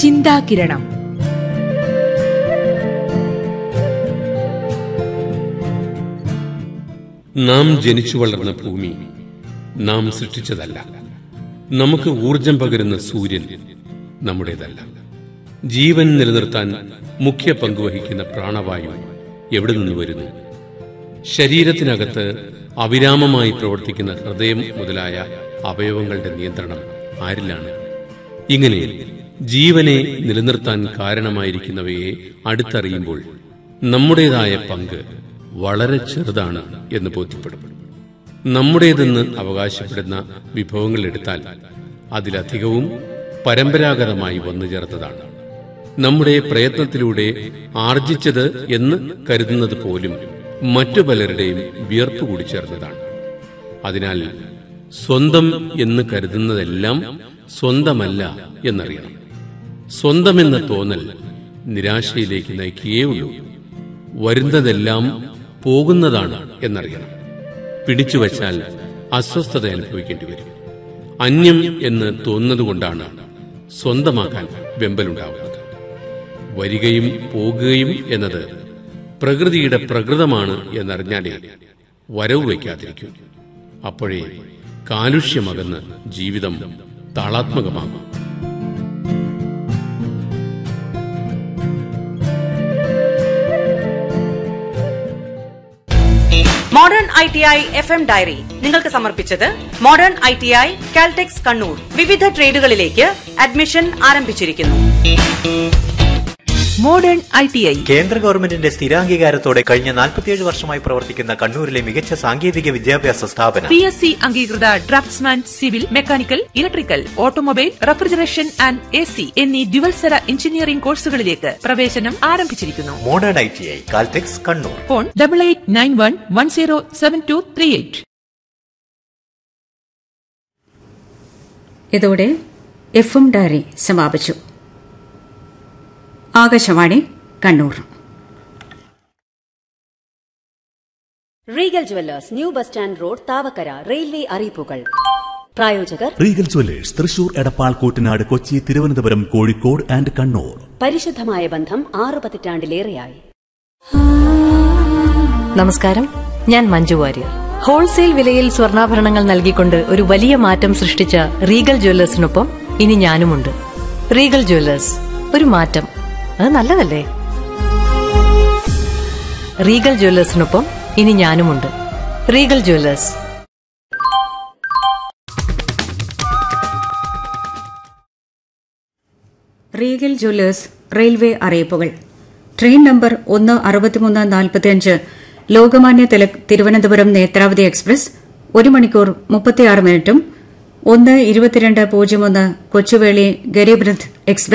ചിന്താകിരണം നാം ജനിച്ചു വളർന്ന ഭൂമി നാം സൃഷ്ടിച്ചതല്ല നമുക്ക് ഊർജം പകരുന്ന സൂര്യൻ നമ്മുടേതല്ല ജീവൻ നിലനിർത്താൻ മുഖ്യ പങ്കുവഹിക്കുന്ന പ്രാണവായു എവിടെ നിന്ന് വരുന്നു ശരീരത്തിനകത്ത് അവിരാമമായി പ്രവർത്തിക്കുന്ന ഹൃദയം മുതലായ അവയവങ്ങളുടെ നിയന്ത്രണം ആരിലാണ് ഇങ്ങനെ ജീവനെ നിലനിർത്താൻ കാരണമായിരിക്കുന്നവയെ അടുത്തറിയുമ്പോൾ നമ്മുടേതായ പങ്ക് വളരെ ചെറുതാണ് എന്ന് ബോധ്യപ്പെടും നമ്മുടേതെന്ന് അവകാശപ്പെടുന്ന വിഭവങ്ങൾ എടുത്താൽ അതിലധികവും പരമ്പരാഗതമായി വന്നു ചേർന്നതാണ് നമ്മുടെ പ്രയത്നത്തിലൂടെ ആർജിച്ചത് എന്ന് കരുതുന്നത് പോലും മറ്റു പലരുടെയും വിയർപ്പ് കൂടി ചേർന്നതാണ് അതിനാൽ സ്വന്തം എന്ന് കരുതുന്നതെല്ലാം സ്വന്തമല്ല എന്നറിയണം സ്വന്തമെന്ന തോന്നൽ നിരാശയിലേക്ക് നയിക്കുകയുള്ളൂ വരുന്നതെല്ലാം പോകുന്നതാണ് എന്നറിയണം പിടിച്ചുവച്ചാൽ അസ്വസ്ഥത അനുഭവിക്കേണ്ടി വരും അന്യം എന്ന് തോന്നുന്നതുകൊണ്ടാണ് സ്വന്തമാക്കാൻ വെമ്പലുണ്ടാവുന്നത് വരികയും പോകുകയും എന്നത് പ്രകൃതിയുടെ പ്രകൃതമാണ് എന്നറിഞ്ഞാലേ വരവ് വയ്ക്കാതിരിക്കൂ അപ്പോഴേ കാലുഷ്യമകന്ന് ജീവിതം താളാത്മകമാകും modern I T I F M diary നിങ്ങൾക്ക് സമർപ്പിച്ചത് modern I T I Caltex Kannur വിവിധ ട്രേഡുകളിലേക്ക് അഡ്മിഷൻ ആരംഭിച്ചിരിക്കുന്നു മോഡേൺ ഐ ടി ഐ കേന്ദ്ര ഗവൺമെന്റിന്റെ സ്ഥിരാംഗീകാരത്തോടെ കഴിഞ്ഞ 47 വർഷമായി പ്രവർത്തിക്കുന്ന കണ്ണൂരിലെ മികച്ച സാങ്കേതിക വിദ്യാഭ്യാസ സ്ഥാപനം പി എസ് സി അംഗീകൃത draftsman civil mechanical electrical automobile refrigeration and A C എന്നീ ഡ്യുവൽസര എഞ്ചിനീയറിംഗ് കോഴ്സുകളിലേക്ക് പ്രവേശനം ആരംഭിച്ചിരിക്കുന്നു modern I T I Caltex Kannur phone double eight nine one one zero seven two three eight ഇതോടെ എഫ് എം ഡയറി സമാപിച്ചു Akashvani Kannur Regal jewellers new bus stand road Thavakkara railway അറിയിപ്പുകൾ പ്രായോജകർ Regal jewellers Thrissur Edappal Kuttanad Kochi Thiruvananthapuram Kozhikode and Kannur പരിശുദ്ധമായ ബന്ധം ആറു പതിറ്റാണ്ടിലേറെയായി നമസ്കാരം ഞാൻ മഞ്ജു വാര്യർ ഹോൾസെയിൽ വിലയിൽ സ്വർണ്ണാഭരണങ്ങൾ നൽകിക്കൊണ്ട് ഒരു വലിയ മാറ്റം സൃഷ്ടിച്ച റീഗൽ ജ്വല്ലേഴ്സിനൊപ്പം ഇനി ഞാനുമുണ്ട് റീഗൽ ജ്വല്ലേഴ്സ് ഒരു മാറ്റം അത് നല്ലതല്ലേ റീഗൽ ജ്വല്ലേഴ്സിനൊപ്പം ഇനി ഞാനുമുണ്ട് Regal jewellers Regal jewellers railway അറിയിപ്പുകൾ ട്രെയിൻ നമ്പർ ഒന്ന് അറുപത്തിമൂന്ന് നാൽപ്പത്തിയഞ്ച് ലോകമാന്യ തിലക് തിരുവനന്തപുരം നേത്രാവതി എക്സ്പ്രസ് ഒരു മണിക്കൂർ മുപ്പത്തിയാറ് മിനിറ്റും ഒന്ന് ഇരുപത്തിരണ്ട് പൂജ്യം ഒന്ന് കൊച്ചുവേളി ഗരീബ്രഥ് എക്സ്പ്രസ്